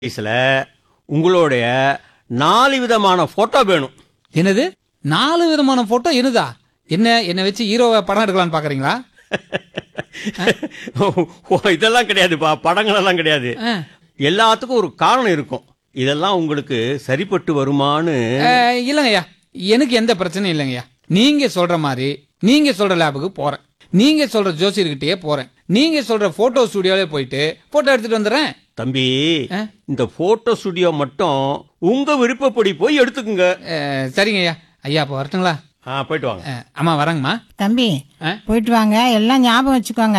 வயசுல உங்களுடைய நாலு விதமான போட்டோ வேணும் என்னது நாலு விதமான போட்டோ என்னதா என்ன என்னை வச்சு ஹீரோவை படம் எடுக்கலாம்னு பாக்குறீங்களா ஓ, இதெல்லாம் கிடையாதுப்பா படங்கள் எல்லாம் கிடையாது ஆ. எல்லாத்துக்கும் ஒரு காரணம் இருக்கும் இதெல்லாம் உங்களுக்கு சரிப்பட்டு வருமான்னு அஹ், இல்லைங்கய்யா எனக்கு எந்த பிரச்சனையும் இல்லைங்கய்யா நீங்க சொல்ற மாதிரி நீங்க சொல்ற லேபுக்கு போறேன் நீங்க சொல்ற ஜோசியர்கிட்டயே போறேன் நீங்க சொல்ற போட்டோ ஸ்டுடியோலே போயிட்டு போட்டோ எடுத்துட்டு வந்துடுறேன் தம்பி ஆ? இந்த போட்டோ ஸ்டுடியோ மட்டும் உங்க விருப்பப்படி போய் எடுத்துக்குங்க அஹ், சரிங்கய்யா ஐயா அப்போ வரட்டுங்களா ஆ, போயிட்டு வாங்க அஹ், அம்மா வரேங்கம்மா தம்பி ஆ? போயிட்டு வாங்க எல்லாம் ஞாபகம் வச்சுக்கோங்க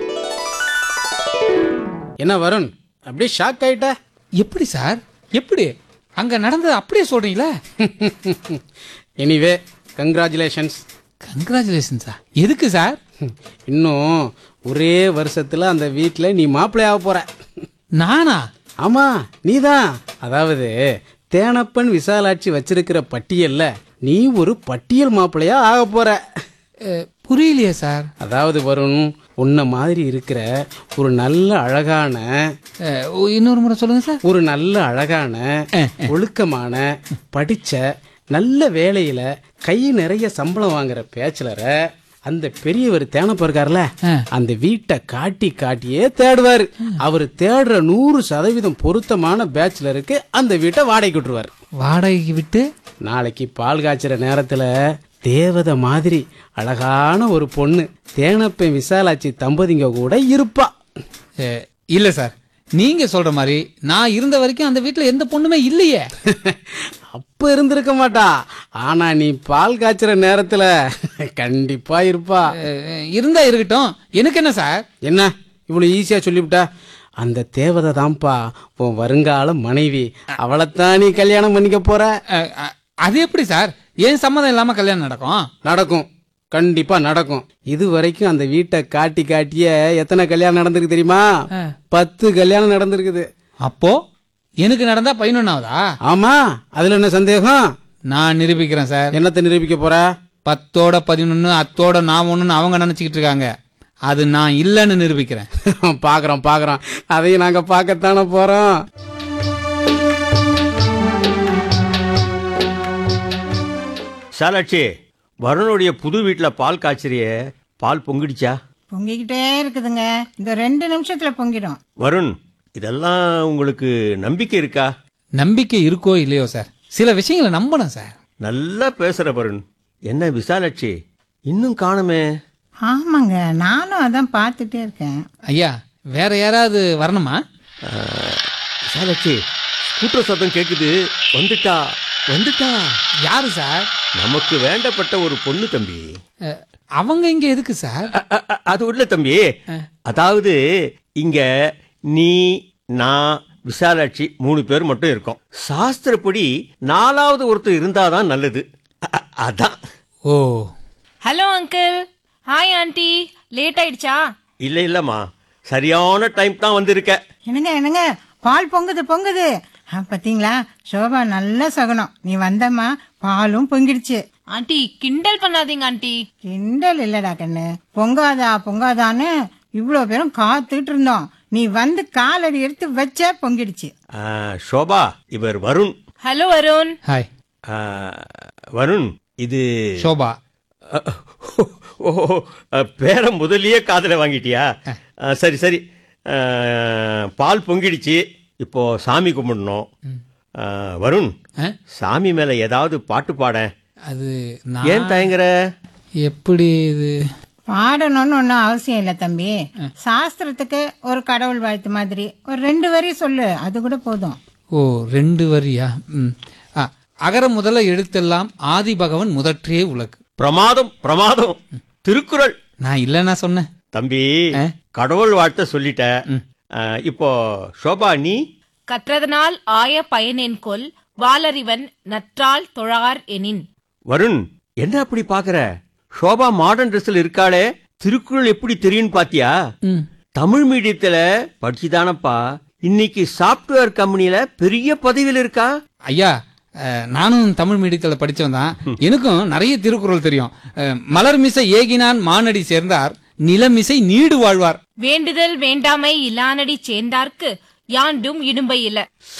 என்ன வருண் அப்படியே ஷாக் ஆயிட்ட எப்படி சார் எப்படி அங்க நடந்தது அப்படியே சொல்றீங்களா எனிவே கங்க்ராச்சுலேஷன்ஸ் கங்க்ராச்சுலேஷன்ஸா எதுக்கு சார் இன்னும் ஒரே வருஷத்துல அந்த வீட்டில் நீ மாப்பிள்ளை ஆக போற நானா ஆமா நீதான் அதாவது தேனப்பன் விசாலாட்சி வச்சிருக்கிற பட்டியல்ல நீ ஒரு பட்டியல் மாப்பிள்ளையா ஆக போற அஹ், புரியலையே சார் அதாவது வருண் உன்ன மாதிரி இருக்கிற ஒரு நல்ல அழகான அஹ், ஓ, இன்னொரு முறை சொல்லுங்க சார் ஒரு நல்ல அழகான ஒழுக்கமான படிச்ச நல்ல வேலையில கை நிறைய சம்பளம் வாங்குற பேச்சுலரை அந்த பெரியவர் தேனப்ப இருக்கார்ல அந்த வீட்டை காட்டி காட்டியே தேடுவார் அவர் தேடுற நூறு சதவீதம் பொருத்தமான பேச்சுலருக்கு அந்த வீட்டை வாடகைக்கு விட்டுருவார் வாடகைக்கு விட்டு நாளைக்கு பால் காய்ச்சுற நேரத்துல தேவதை மாதிரி அழகான ஒரு பொண்ணு தேனப்பன் விசாலாட்சி தம்பதிங்க கூட இருப்பா அஹ், இல்ல சார் நீங்க சொல்ற மாதிரி நான் இருந்த வரைக்கும் அந்த வீட்ல எந்த பொண்ணுமே இல்லையே அப்ப இருந்திருக்க மாட்டா ஆனா நீ பால் காய்ச்சுற நேரத்துல கண்டிப்பா இருப்பா அஹ், இருந்தா இருக்கட்டும் எனக்கு என்ன சார் என்ன இவ்வளவு ஈஸியா சொல்லிவிட்டா அந்த தேவதை தான்ப்பா உன் வருங்கால மனைவி அவளைத்தான் நீ கல்யாணம் பண்ணிக்க போற அஹ், அஹ், அது எப்படி சார் ஏன் சம்மதம் இல்லாம கல்யாணம் நடக்கும் நடக்கும் கண்டிப்பா நடக்கும் இது வரைக்கும் அந்த வீட்டை காட்டி காட்டிய எத்தனை கல்யாணம் நடந்திருக்கு தெரியுமா பத்து கல்யாணம் நடந்திருக்குது அப்போ எனக்கு நடந்தா பதினொன்னாவதா ஆமா அதுல என்ன சந்தேகம் நான் நிரூபிக்கிறேன் சார் என்னத்தை நிரூபிக்க போற பத்தோட பதினொன்னு அத்தோட நான் ஒண்ணுன்னு அவங்க நினைச்சுக்கிட்டு இருக்காங்க அது நான் இல்லைன்னு நிரூபிக்கிறேன் பாக்குறோம் பாக்குறோம் அதையும் நாங்க பார்க்கத்தானே போறோம் சாலாட்சி வருணுடைய புது வீட்டுல பால் காய்ச்சறிய பால் பொங்கிடுச்சா பொங்கிக்கிட்டே இருக்குதுங்க இந்த ரெண்டு நிமிஷத்துல பொங்கிடும் வருண் இதெல்லாம் உங்களுக்கு நம்பிக்கை இருக்கா நம்பிக்கை இருக்கோ இல்லையோ சார் சில விஷயங்களை நம்பணும் சார் நல்லா பேசுற வருண் என்ன விசாலாட்சி இன்னும் காணுமே ஆமாங்க நானும் அதான் பார்த்துட்டே இருக்கேன் ஐயா வேற யாராவது வரணுமா விசாலாட்சி ஸ்கூட்டர் சத்தம் கேக்குது வந்துட்டா வந்துட்டா யாரு சார் நமக்கு வேண்டப்பட்ட ஒரு பொண்ணு தம்பி அஹ், அவங்க இங்க எதுக்கு சார் அ- அ- அ- அது உள்ள தம்பி அதாவது இங்க நீ நான் விசாலாட்சி மூணு பேர் மட்டும் இருக்கோம் சாஸ்திரப்படி நாலாவது ஒருத்தர் இருந்தாதான் நல்லது அ- அ- அதான் ஓ hello uncle hi aunty late ஆயிடுச்சா இல்ல இல்லம்மா சரியான டைம் தான் வந்திருக்க என்னங்க என்னங்க பால் பொங்குது பொங்குது ஆ, பாத்தீங்களா சோபா நல்ல சகுனம் நீ வந்தம்மா பாலும் பொங்கிடுச்சு ஆண்டி கிண்டல் பண்ணாதீங்க ஆண்டி கிண்டல் இல்லடா கண்ணு பொங்காதா பொங்காதான்னு இவ்வளோ பேரும் காத்துட்டு இருந்தோம் நீ வந்து காலடி எடுத்து வச்ச பொங்கிடுச்சு ஆ, சோபா இவர் வருண் ஹலோ வருண் ஹாய் ஆ, வருண் இது சோபா அ, ஓ அ, பேரை முதல்லயே காதுல வாங்கிட்டியா அ, சரி சரி அ, பால் பொங்கிடுச்சு இப்போ சாமி கும்பிடணும் அ, வருண் ஆ? சாமி மேல ஏதாவது பாட்டு பாட அது ஏன் நான் தயங்குற எப்படி இது பாடணும்னு ஒன்றும் அவசியம் இல்லை தம்பி சாஸ்திரத்துக்கு ஒரு கடவுள் வாழ்த்து மாதிரி ஒரு ரெண்டு வரி சொல்லு அது கூட போதும் ஓ ரெண்டு வரியா ம் ஆ, அகர முதல எழுத்தெல்லாம் ஆதி பகவன் முதற்றே உலகு பிரமாதம் பிரமாதம் திருக்குறள் நான் இல்லைன்னா சொன்னேன் தம்பி ஆ? கடவுள் வாழ்த்த சொல்லிட்ட அ, இப்போ சோபா நீ கற்றதனால் ஆய பயனென் கொல் வாலறிவன் நற்றால் தொழார் எனின் வருண் என்ன அப்படி பாக்குற சோபா மாடர்ன் ட்ரெஸ்ல இருக்காளே திருக்குறள் எப்படி தெரியும்னு பாத்தியா ம் தமிழ் மீடியத்துல படிச்சுதானப்பா இன்னைக்கு சாப்ட்வேர் கம்பெனில பெரிய பதவியில் இருக்கா ஐயா அஹ், நானும் தமிழ் மீடியத்தில் படித்தவன் தான் எனக்கும் நிறைய திருக்குறள் தெரியும் அஹ், மலர் மிசை ஏகினான் மானடி சேர்ந்தார் நிலமிசை நீடு வாழ்வார் வேண்டுதல் வேண்டாமை இலானடி சேர்ந்தார்க்கு யாண்டும் இடும்பை இல்ல